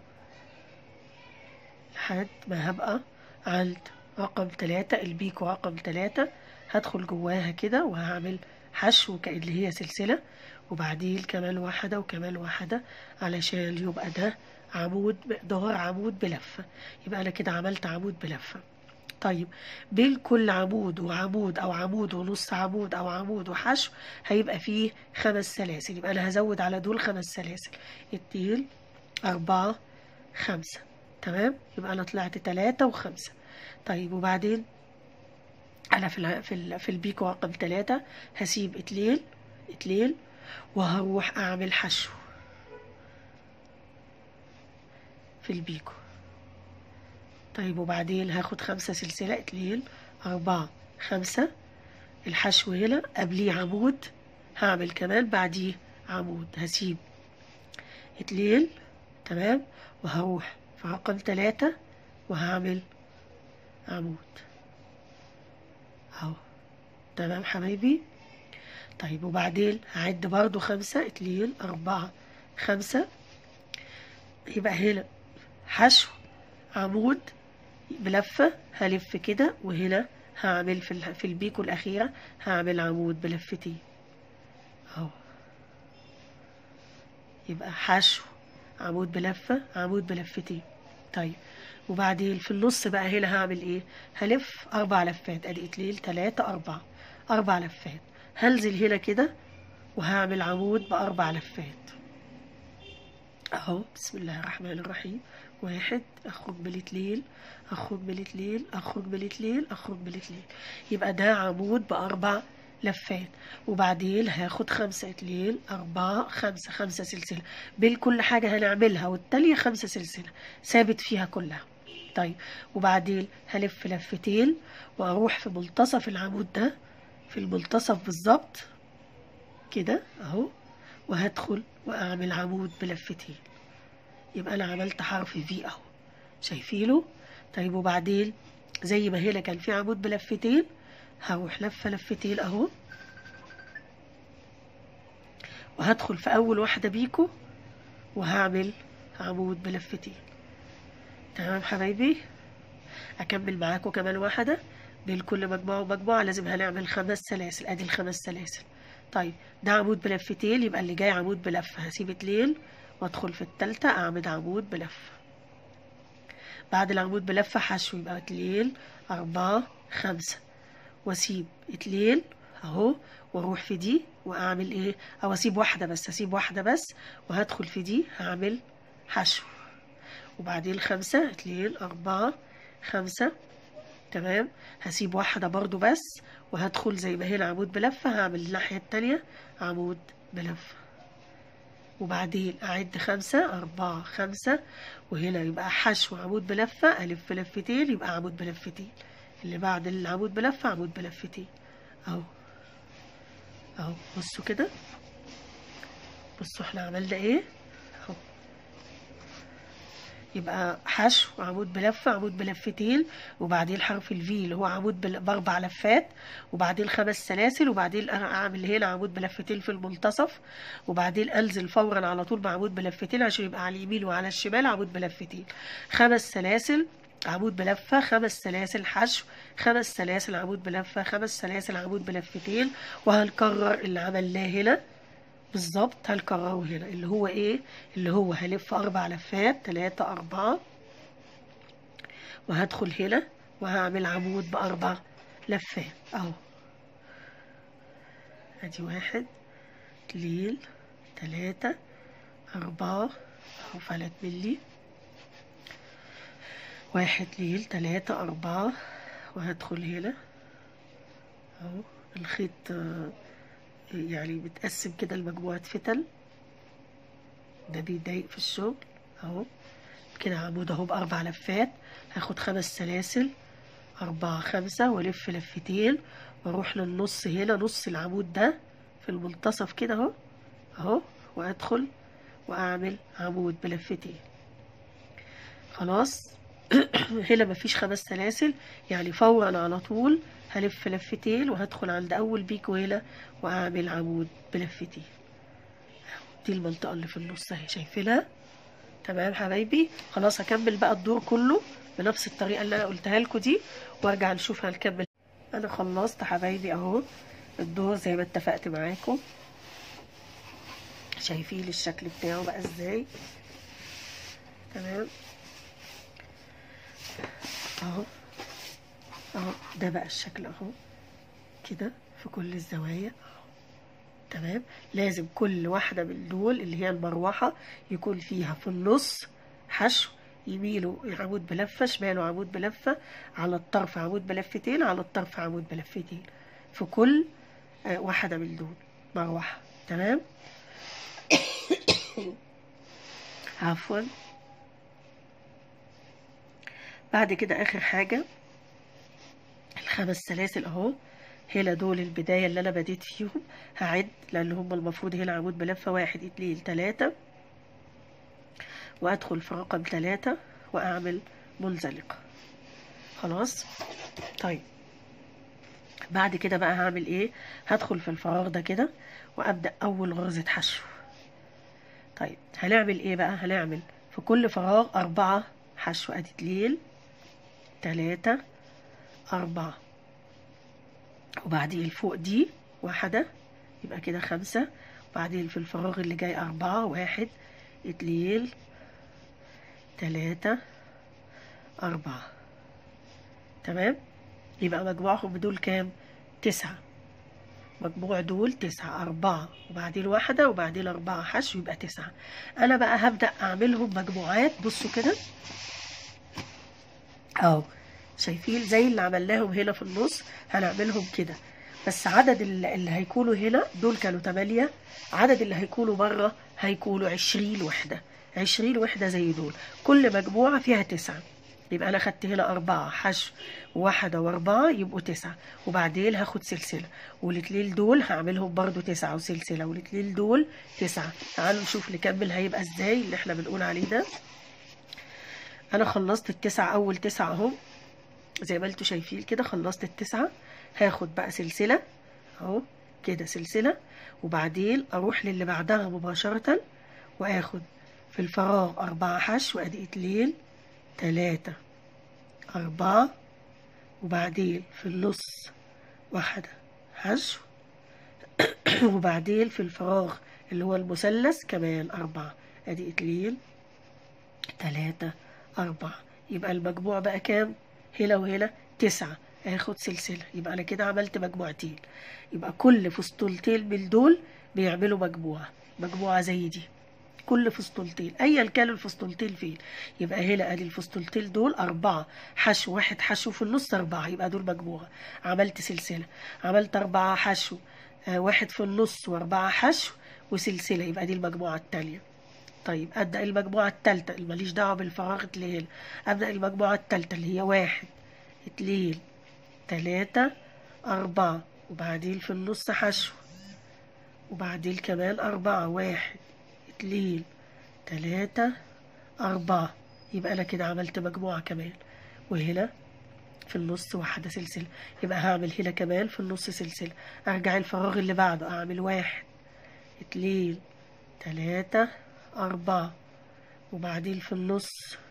لحد ما هبقى عند رقم تلاتة البيكو رقم تلاتة هدخل جواها كده وهعمل حشو كأن هي سلسلة وبعدين كمان واحدة وكمان واحدة علشان يبقى ده عمود مقدار عمود بلفة يبقى أنا كده عملت عمود بلفة طيب بين كل عمود وعمود أو عمود ونص عمود أو عمود وحشو هيبقى فيه خمس سلاسل يبقى أنا هزود على دول خمس سلاسل اتنين أربعة خمسة تمام يبقى أنا طلعت تلاتة وخمسة طيب وبعدين أنا في الع- في ال- في البيكو رقم تلاتة هسيب اتنين اتنين وهروح أعمل حشو في البيكو طيب وبعدين هاخد خمسة سلسلة اتنين أربعة خمسة الحشو هنا قبليه عمود هعمل كمان بعديه عمود هسيب اتنين تمام وهروح في رقم تلاتة وهعمل عمود اهو تمام حبايبي طيب وبعدين هعد برضو خمسة اتنين أربعة خمسة يبقى هنا حشو عمود بلفة هلف كده وهنا هعمل في ال- في البيكو الأخيرة هعمل عمود بلفتين اهو يبقى حشو عمود بلفة عمود بلفتين طيب وبعدين في النص بقى هنا هعمل ايه هلف اربع لفات ادي اتنين تلاتة اربعة اربع لفات هنزل هنا كده وهعمل عمود باربع لفات اهو بسم الله الرحمن الرحيم واحد اخرج بالاتنين اخرج بالاتنين اخرج بالاتنين اخرج بالاتنين يبقى ده عمود باربع لفات وبعدين هاخد خمسة اتنين أربعة خمسة خمسة سلسلة بين كل حاجة هنعملها والتانية خمسة سلسلة ثابت فيها كلها طيب وبعدين هلف لفتين وأروح في منتصف العمود ده في المنتصف بالظبط كده أهو وهدخل وأعمل عمود بلفتين يبقى أنا عملت حرف في أهو شايفينه طيب وبعدين زي ما هنا كان في عمود بلفتين هروح لفة لفتين أهو وهدخل في أول واحدة بيكو وهعمل عمود بلفتين تمام حبايبي أكمل معاكم كمان واحدة بين كل مجموعة ومجموعة لازم هنعمل خمس سلاسل أدي الخمس سلاسل طيب ده عمود بلفتين يبقى اللي جاي عمود بلفة هسيب اتنين وادخل في التالتة أعمل عمود بلفة بعد العمود بلفة حشو يبقى اتنين أربعة خمسة واسيب اتنين اهو واروح في دي واعمل ايه او اسيب واحده بس اسيب واحده بس وهدخل في دي هعمل حشو وبعدين خمسة اتنين أربعة خمسة تمام هسيب واحدة برضو بس وهدخل زي ما هنا عمود بلفة هعمل الناحية التانية عمود بلفة وبعدين أعد خمسة أربعة خمسة وهنا يبقى حشو عمود بلفة ألف لفتين يبقى عمود بلفتين اللي بعد العمود بلفة عمود بلفتين أهو أهو بصوا كده بصوا احنا عملنا ايه أهو يبقى حشو عمود بلفة عمود بلفتين وبعدين حرف الفي اللي هو عمود بل- بأربع لفات وبعدين خمس سلاسل وبعدين أعمل هنا عمود بلفتين في المنتصف وبعدين أنزل فورا على طول بعمود بلفتين عشان يبقى على اليمين وعلى الشمال عمود بلفتين خمس سلاسل عمود بلفة خمس سلاسل حشو خمس سلاسل عمود بلفة خمس سلاسل عمود بلفتين وهنكرر اللي عملناه هنا بالظبط هنكرره هنا اللي هو ايه اللي هو هلف اربع لفات تلاتة اربعة وهدخل هنا وهعمل عمود باربع لفات اهو ادي واحد اتنين تلاتة اربعة اهو فلت ملي واحد اتنين تلاتة اربعة وهدخل هنا اهو الخيط آه، يعني متقسم كده لمجموعة فتل ده بيضايق في الشغل اهو كده عمود اهو بأربع لفات هاخد خمس سلاسل أربعة خمسة وألف لفتين وأروح للنص هنا نص العمود ده في المنتصف كده اهو اهو وأدخل وأعمل عمود بلفتين خلاص هنا مفيش خمس سلاسل يعني فورا على طول هلف لفتين وهدخل عند أول بيكو هنا وأعمل عمود بلفتين دي المنطقة اللي في النص اهي شايفينها تمام حبايبي خلاص هكمل بقى الدور كله بنفس الطريقة اللي أنا قلتها لكم دي وارجع نشوف هنكمل أنا خلصت حبايبي أهو الدور زي ما اتفقت معاكم شايفين الشكل بتاعه بقى ازاي تمام اهو اهو ده بقى الشكل اهو كده في كل الزوايا اهو تمام لازم كل واحدة من دول اللي هي المروحة يكون فيها في النص حشو يميله عمود بلفة شماله عمود بلفة على الطرف عمود بلفتين على الطرف عمود بلفتين في كل آه، واحدة من دول مروحة تمام عفوا بعد كده آخر حاجة الخمس سلاسل أهو هنا دول البداية اللي أنا بديت فيهم هعد لأن هم المفروض هنا عمود بلفة واحد اتنين تلاتة وأدخل في رقم تلاتة وأعمل منزلقة خلاص طيب بعد كده بقى هعمل ايه هدخل في الفراغ ده كده وأبدأ أول غرزة حشو طيب هنعمل ايه بقى هنعمل في كل فراغ أربعة حشو أدي اتنين تلاتة أربعة وبعدين فوق دي واحدة يبقى كده خمسة وبعدين في الفراغ اللي جاي أربعة واحد اتنين تلاتة أربعة تمام يبقى مجموعهم دول كام تسعة مجموع دول تسعة أربعة وبعدين واحدة وبعدين أربعة حشو يبقى تسعة أنا بقى هبدأ أعملهم مجموعات بصوا كده أهو شايفين زي اللي عملناهم هنا في النص هنعملهم كده بس عدد اللي اللي هيكونوا هنا دول كانوا تمانية عدد اللي هيكونوا بره هيكونوا عشرين وحدة عشرين وحدة زي دول كل مجموعة فيها تسعة يبقى أنا خدت هنا أربعة حشو واحدة وأربعة يبقوا تسعة وبعدين هاخد سلسلة والاتنين دول هعملهم برضو تسعة وسلسلة والاتنين دول تسعة تعالوا نشوف نكمل هيبقى ازاي اللي احنا بنقول عليه ده أنا خلصت التسعة أول تسعة أهو زي ما انتوا شايفين كده خلصت التسعة هاخد بقى سلسلة اهو كده سلسلة وبعدين اروح للي بعدها مباشرة واخد في الفراغ اربعة حشو ادي اتنين تلاتة اربعة وبعدين في النص واحدة حشو وبعدين في الفراغ اللي هو المثلث كمان أربعة أدي اتنين تلاتة أربعة يبقى المجموع بقى كام؟ هنا وهنا تسعة هاخد سلسلة يبقى أنا كده عملت مجموعتين يبقى كل فستولتين من دول بيعملوا مجموعة مجموعة زي دي كل فستولتين أيا كان الفستولتين فين يبقى هنا أدي الفستولتين دول أربعة حشو واحد حشو في النص أربعة يبقى دول مجموعة عملت سلسلة عملت أربعة حشو آه، واحد في النص وأربعة حشو وسلسلة يبقى دي المجموعة التانية طيب أبدأ المجموعة التالتة اللي ماليش دعوة بالفراغ اللي هنا أبدأ المجموعة التالتة اللي هي واحد اتنين تلاتة أربعة وبعدين في النص حشو وبعدين كمان أربعة واحد اتنين تلاتة أربعة يبقى أنا كده عملت مجموعة كمان وهنا في النص واحدة سلسلة يبقى هعمل هنا كمان في النص سلسلة أرجع الفراغ اللي بعده أعمل واحد اتنين تلاتة أربعة وبعدين في النص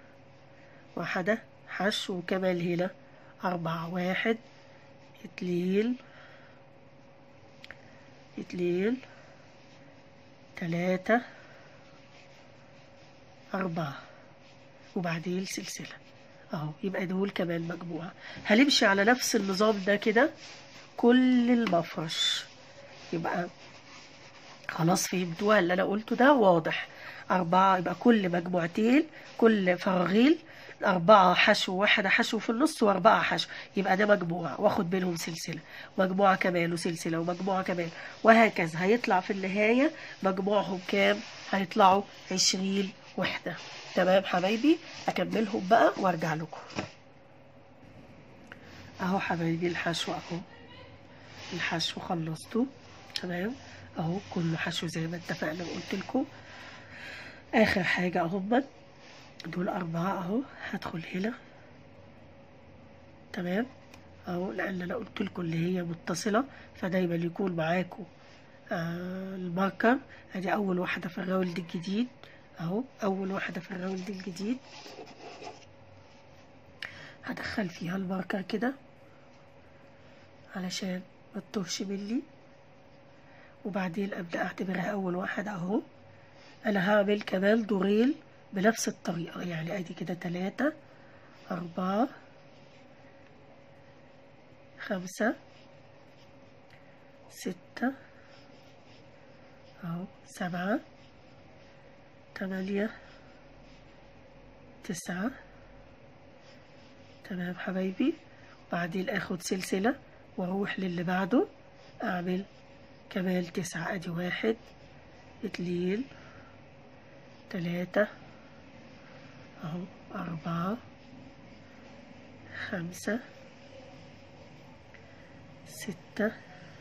واحدة حشو وكمان هنا أربعة واحد اتنين اتنين تلاتة أربعة وبعدين سلسلة أهو يبقى دول كمان مجموعة هنمشي على نفس النظام ده كده كل المفرش يبقى خلاص فهمتوها اللي أنا قلته ده واضح أربعة يبقى كل مجموعتين كل فراغين أربعة حشو واحدة حشو في النص وأربعة حشو يبقى ده مجموعة واخد بينهم سلسلة مجموعة كمان وسلسلة ومجموعة كمان وهكذا هيطلع في النهاية مجموعهم كام هيطلعوا عشرين وحدة تمام حبايبي أكملهم بقى وأرجع لكم أهو حبايبي الحشو أهو الحشو خلصته تمام أهو كله حشو زي ما اتفقنا وقلت لكم آخر حاجة أهم دول أربعة أهو هدخل هنا تمام أهو لأن أنا قلت لكم اللي هي متصلة فدايما يكون معاكم آه الماركر ادي أول واحدة في الراوند الجديد أهو أول واحدة في الراوند الجديد هدخل فيها الماركر كده علشان ما تتوهش مني وبعدين أبدأ أعتبرها أول واحدة أهو انا هعمل كمان دورين بنفس الطريقة يعني ادي كده تلاتة اربعة خمسة ستة اهو سبعة تمانية تسعة تمام حبايبي بعدين اخد سلسلة واروح للي بعده اعمل كمان تسعة ادي واحد اتنين تلاتة اهو اربعة خمسة ستة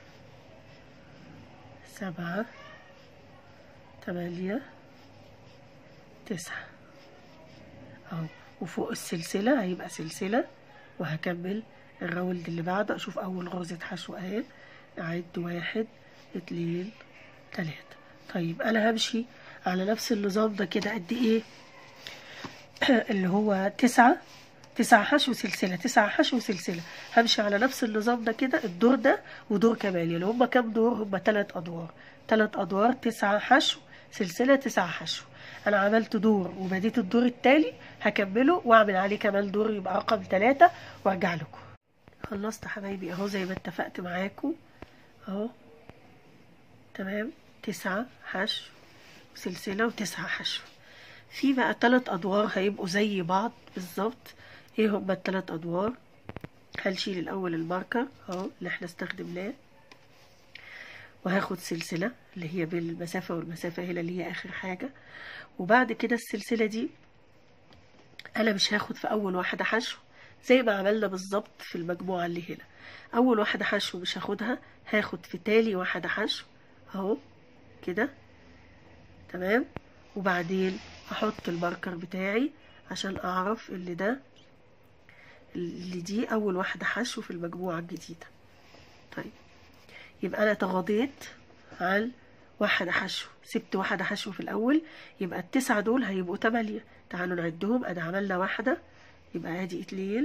سبعة تمانية تسعة اهو وفوق السلسلة هيبقى سلسلة وهكمل الراوند اللي بعده اشوف اول غرزة حشو اهي اعد واحد اتنين تلاتة طيب انا همشي على نفس النظام ده كده قد ايه اللي هو تسعة تسعة حشو سلسلة تسعة حشو سلسلة همشي على نفس النظام ده كده الدور ده ودور كمان يعني هما كام دور هما تلات أدوار تلات أدوار تسعة حشو سلسلة تسعة حشو أنا عملت دور وبديت الدور التالي هكمله وأعمل عليه كمان دور يبقى رقم تلاتة وأرجع لكم خلصت حبايبي أهو زي ما اتفقت معاكم أهو تمام تسعة حشو سلسلة وتسعة حشو في بقى تلات أدوار هيبقوا زي بعض بالظبط ايه هما التلات أدوار هنشيل الأول الماركر اهو اللي احنا استخدمناه وهاخد سلسلة اللي هي بين المسافة والمسافة هنا اللي هي آخر حاجة وبعد كده السلسلة دي أنا مش هاخد في أول واحدة حشو زي ما عملنا بالظبط في المجموعة اللي هنا أول واحدة حشو مش هاخدها هاخد في تالي واحدة حشو أهو كده تمام وبعدين احط الماركر بتاعي عشان اعرف اللي ده اللي دي اول واحدة حشو في المجموعة الجديدة طيب يبقى انا تغاضيت عن واحدة حشو سبت واحدة حشو في الاول يبقى التسعة دول هيبقوا تمانية تعالوا نعدهم انا عملنا واحدة يبقى ادي اتنين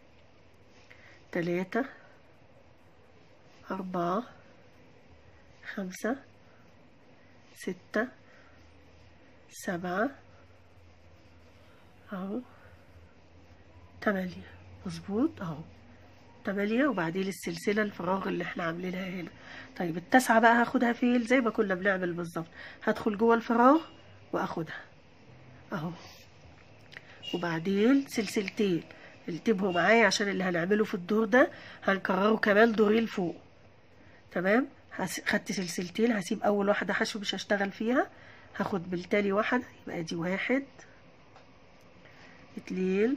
تلاتة اربعة خمسة ستة سبعة اهو تمانية مظبوط اهو تمانية وبعدين السلسلة الفراغ اللي احنا عاملينها هنا طيب التاسعة بقى هاخدها فين زي ما كنا بنعمل بالظبط هدخل جوه الفراغ واخدها اهو وبعدين سلسلتين انتبهوا معايا عشان اللي هنعمله في الدور ده هنكرره كمان دورين فوق تمام خدت سلسلتين هسيب اول واحدة حشو مش هشتغل فيها هاخد بالتالي واحدة يبقى دي واحد اتنين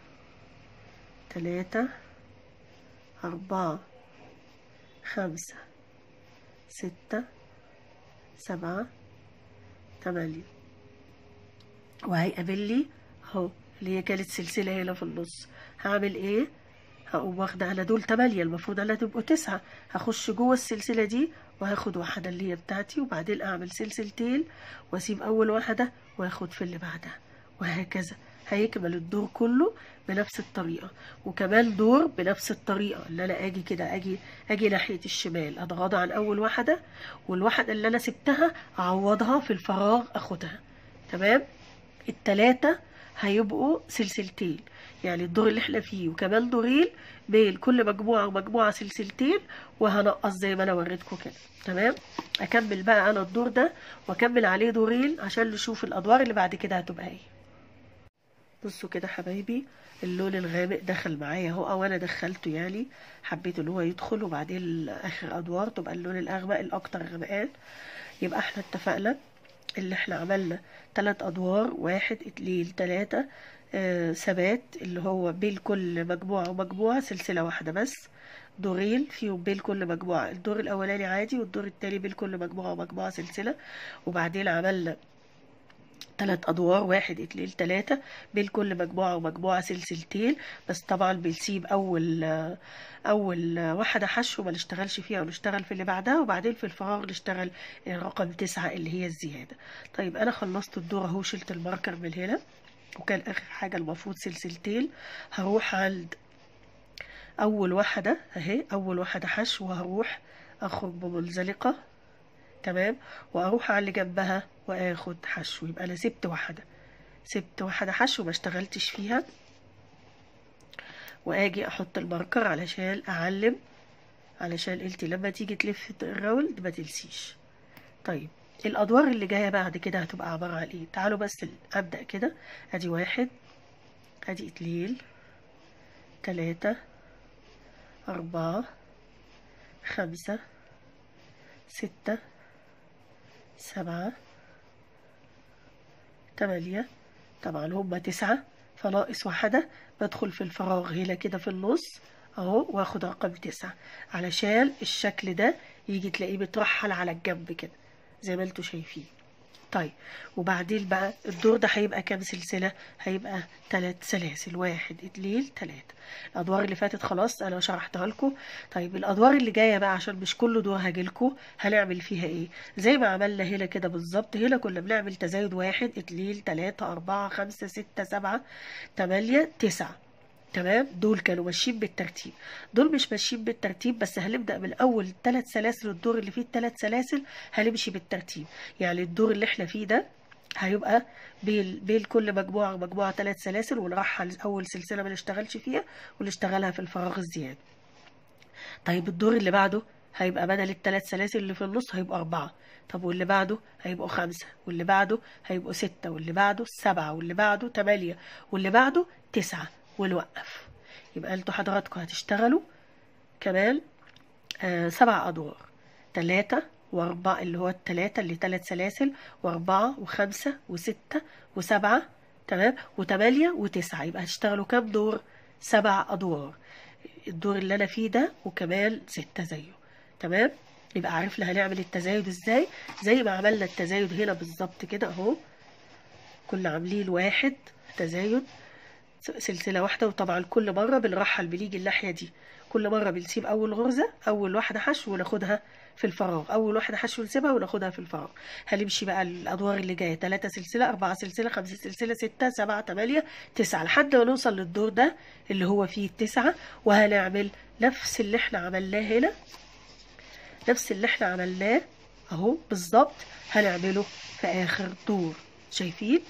تلاتة أربعة خمسة ستة سبعة تمانية وهيقابل لي اهو اللي هي كانت سلسلة هنا في النص هعمل ايه هقوم واخدة انا دول تمانية المفروض انا تبقوا تسعة هخش جوه السلسلة دي وهاخد واحدة اللي هي بتاعتي وبعدين اعمل سلسلتين واسيب اول واحدة واخد في اللي بعدها وهكذا هيكمل الدور كله بنفس الطريقة وكمان دور بنفس الطريقة اللي انا اجي كده اجي اجي ناحية الشمال اتغاضى عن اول واحدة والواحدة اللي انا سبتها اعوضها في الفراغ اخدها تمام التلاتة هيبقوا سلسلتين يعني الدور اللي احنا فيه وكمان دورين بين كل مجموعة ومجموعة سلسلتين وهنقص زي ما انا وريتكم كده تمام اكمل بقى انا الدور ده واكمل عليه دورين عشان نشوف الادوار اللي بعد كده هتبقى ايه بصوا كده حبايبي اللون الغامق دخل معايا اهو او انا دخلته يعني حبيت ان هو يدخل وبعدين اخر ادوار تبقى اللون الاغمق الاكتر غمقان يبقى احنا اتفقنا اللي احنا عملنا ثلاث ادوار واحد اتنين تلاتة آه ثبات اللي هو بين كل مجموعة ومجموعة سلسلة واحدة بس دورين فيهم بين كل مجموعة الدور الأولاني عادي والدور التاني بين كل مجموعة ومجموعة سلسلة وبعدين عملنا تلات أدوار واحد اتنين تلاتة بين كل مجموعة ومجموعة سلسلتين بس طبعا بنسيب أول أول واحدة حشو ما نشتغلش فيها ونشتغل في اللي بعدها وبعدين في الفراغ نشتغل رقم تسعة اللي هي الزيادة طيب أنا خلصت الدور أهو شلت الماركر من هنا وكان آخر حاجة المفروض سلسلتين هروح عند أول واحدة أهي أول واحدة حشو وهروح أخرج بمنزلقة تمام واروح على اللي جنبها واخد حشو يبقى انا سبت واحده سبت واحده حشو ما اشتغلتش فيها واجي احط الماركر علشان اعلم علشان قلتي لما تيجي تلف الراوند ما تنسيش طيب الادوار اللي جايه بعد كده هتبقى عباره عن ايه تعالوا بس ابدا كده ادي واحد ادي اتنين تلاتة أربعة خمسة ستة سبعة تمانية طبعا هما تسعة فناقص واحدة بدخل في الفراغ هنا كده في النص اهو واخد رقم تسعة علشان الشكل ده يجي تلاقيه مترحل على الجنب كده زي ما انتوا شايفين طيب وبعدين بقى الدور ده هيبقى كام سلسلة هيبقى تلات سلاسل واحد اتنين تلاتة الأدوار اللي فاتت خلاص أنا شرحتها لكم طيب الأدوار اللي جاية بقى عشان مش كل دور هجيلكوا هنعمل فيها إيه زي ما عملنا هنا كده بالظبط هنا كنا بنعمل تزايد واحد اتنين تلاتة أربعة خمسة ستة سبعة تمانية تسعة تمام دول كانوا ماشيين بالترتيب دول مش ماشيين بالترتيب بس هنبدأ من أول ثلاث سلاسل الدور اللي فيه الثلاث سلاسل هنمشي بالترتيب يعني الدور اللي احنا فيه ده هيبقى بين بين كل مجموعة ومجموعة ثلاث سلاسل ونرحل أول سلسلة ما نشتغلش فيها ونشتغلها في الفراغ الزيادة طيب الدور اللي بعده هيبقى بدل الثلاث سلاسل اللي في النص هيبقوا أربعة طب واللي بعده هيبقوا خمسة واللي بعده هيبقوا ستة واللي بعده سبعة واللي بعده تمانية واللي بعده تسعة ونوقف يبقى انتوا حضراتكم هتشتغلوا كمان آه سبع أدوار تلاتة وأربعة اللي هو التلاتة اللي تلات سلاسل وأربعة وخمسة وستة وسبعة تمام وتمانية وتسعة يبقى هتشتغلوا كام دور؟ سبع أدوار الدور اللي أنا فيه ده وكمان ستة زيه تمام؟ يبقى عرفنا هنعمل التزايد ازاي زي ما عملنا التزايد هنا بالظبط كده اهو كنا عاملين واحد تزايد سلسلة واحدة وطبعا كل مرة بنرحل بنيجي الناحية دي كل مرة بنسيب أول غرزة أول واحدة حشو وناخدها في الفراغ أول واحدة حشو نسيبها وناخدها في الفراغ هنمشي بقى الأدوار اللي جاية تلاتة سلسلة أربعة سلسلة خمسة سلسلة ستة سبعة تمانية تسعة لحد ما نوصل للدور ده اللي هو فيه التسعة وهنعمل نفس اللي احنا عملناه هنا نفس اللي احنا عملناه اهو بالظبط هنعمله في آخر دور شايفين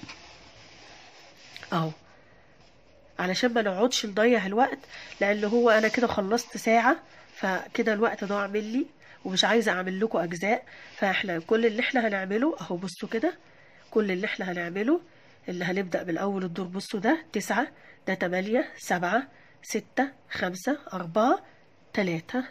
اهو علشان ما نقعدش نضيع الوقت لان هو انا كده خلصت ساعة فكده الوقت ضاع مني ومش عايزة اعمل لكم اجزاء فاحنا كل اللي احنا هنعمله اهو بصوا كده كل اللي احنا هنعمله اللي هنبدأ من اول الدور بصوا ده تسعة ده تمانية سبعة ستة خمسة أربعة تلاتة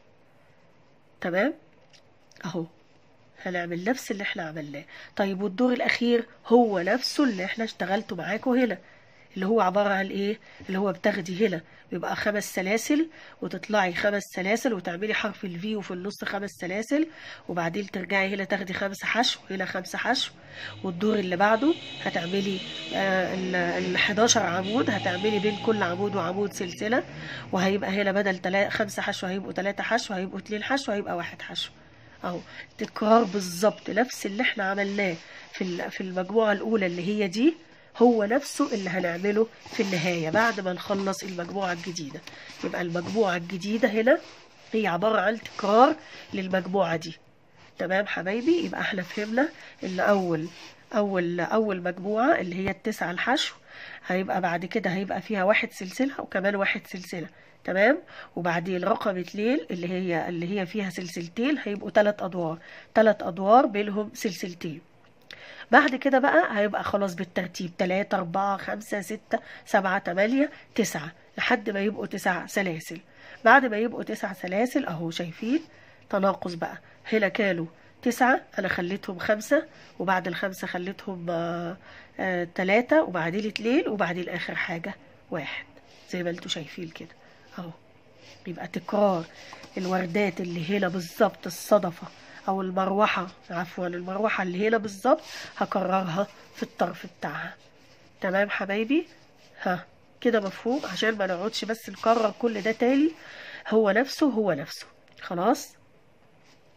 تمام اهو هنعمل نفس اللي احنا عملناه طيب والدور الاخير هو نفسه اللي احنا اشتغلته معاكم هنا اللي هو عبارة عن ايه اللي هو بتاخدي هنا بيبقى خمس سلاسل وتطلعي خمس سلاسل وتعملي حرف الفي وفي النص خمس سلاسل وبعدين ترجعي هنا تاخدي خمسة حشو هنا خمسة حشو والدور اللي بعده هتعملي آه ال 11 عمود هتعملي بين كل عمود وعمود سلسلة وهيبقى هنا بدل تلا خمسة حشو هيبقوا تلاتة حشو هيبقوا اتنين حشو هيبقى واحد حشو اهو تكرار بالظبط نفس اللي احنا عملناه في في المجموعة الأولى اللي هي دي هو نفسه اللي هنعمله في النهاية بعد ما نخلص المجموعة الجديدة يبقى المجموعة الجديدة هنا هي عبارة عن تكرار للمجموعة دي تمام حبايبي يبقى احنا فهمنا ان اول اول اول مجموعة اللي هي التسعة الحشو هيبقى بعد كده هيبقى فيها واحد سلسلة وكمان واحد سلسلة تمام وبعدين رقم اتنين اللي هي اللي هي فيها سلسلتين هيبقوا تلات ادوار تلات ادوار بينهم سلسلتين بعد كده بقى هيبقى خلاص بالترتيب تلاتة أربعة خمسة ستة سبعة تمانية تسعة لحد ما يبقوا تسع سلاسل بعد ما يبقوا تسع سلاسل أهو شايفين تناقص بقى هنا كانوا تسعة أنا خليتهم خمسة وبعد الخمسة خليتهم آه آه تلاتة وبعدين اتنين وبعدين آخر حاجة واحد زي ما انتوا شايفين كده أهو يبقى تكرار الوردات اللي هنا بالظبط الصدفة او المروحة عفوا المروحة اللي هنا بالظبط هكررها في الطرف بتاعها تمام حبايبي ها كده مفهوم عشان ما نقعدش بس نكرر كل ده تاني هو نفسه هو نفسه خلاص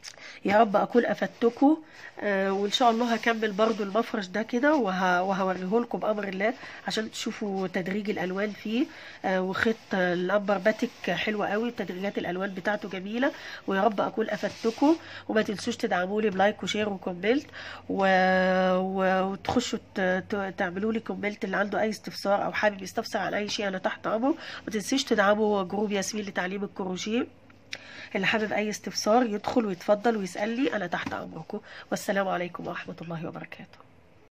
يا رب اكون افدتكم آه وان شاء الله هكمل برضو المفرش ده كده وه... وهوريه لكم بامر الله عشان تشوفوا تدريج الالوان فيه آه وخيط الامبر باتك حلوه قوي تدريجات الالوان بتاعته جميله ويا رب اكون افدتكم وما تنسوش تدعموني بلايك وشير وكومنت و... و... وتخشوا ت... ت... تعملوا لي كومنت اللي عنده اي استفسار او حابب يستفسر عن اي شيء انا تحت امره ما تنسيش تدعموا جروب ياسمين لتعليم الكروشيه اللي حابب اي استفسار يدخل ويتفضل ويسال لي انا تحت امركم والسلام عليكم ورحمه الله وبركاته